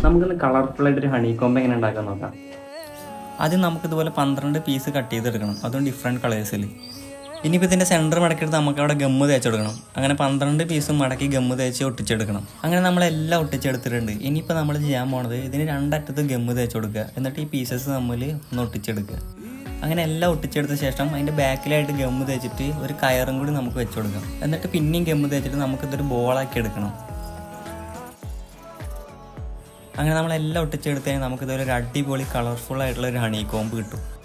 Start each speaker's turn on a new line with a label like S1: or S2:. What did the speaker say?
S1: നമുക്കൊന്ന് കളർഫുൾ ആയിട്ട് ഒരു ഹണി കോംബ് എങ്ങനെ ഉണ്ടാക്കാൻ നോക്കാം
S2: ആദ്യം നമുക്ക് ഇതുപോലെ പന്ത്രണ്ട് പീസ് കട്ട് ചെയ്തെടുക്കണം അതും ഡിഫറെൻറ്റ് കളേഴ്സിൽ ഇനിയിപ്പോൾ ഇതിൻ്റെ സെൻറ്റർ മടക്കിയെടുത്ത് നമുക്ക് അവിടെ ഗമ്മ് തേച്ചെടുക്കണം അങ്ങനെ പന്ത്രണ്ട് പീസും മടക്കി ഗമ്മ് തേച്ച് ഒട്ടിച്ചെടുക്കണം അങ്ങനെ നമ്മളെല്ലാം ഒട്ടിച്ചെടുത്തിട്ടുണ്ട് ഇനിയിപ്പോൾ നമ്മൾ ചെയ്യാൻ പോണത് ഇതിന് രണ്ടറ്റത്ത് ഗമ്മ് തേച്ച് കൊടുക്കുക എന്നിട്ട് ഈ പീസസ് തമ്മിൽ ഒന്ന് ഒട്ടിച്ചെടുക്കുക അങ്ങനെ എല്ലാം ഒട്ടിച്ചെടുത്ത ശേഷം അതിൻ്റെ ബാക്കിലായിട്ട് ഗമ്മ് തേച്ചിട്ട് ഒരു കയറും കൂടി നമുക്ക് വെച്ച് കൊടുക്കാം എന്നിട്ട് പിന്നെയും ഗമ്മ് തേച്ചിട്ട് നമുക്കിതൊരു ബോളാക്കി എടുക്കണം അങ്ങനെ നമ്മളെല്ലാം ഒട്ടിച്ചെടുത്ത് കഴിഞ്ഞാൽ നമുക്കിതൊരു അടിപൊളി കളർഫുൾ ആയിട്ടുള്ള ഒരു ഹണി കോമ്പ് കിട്ടും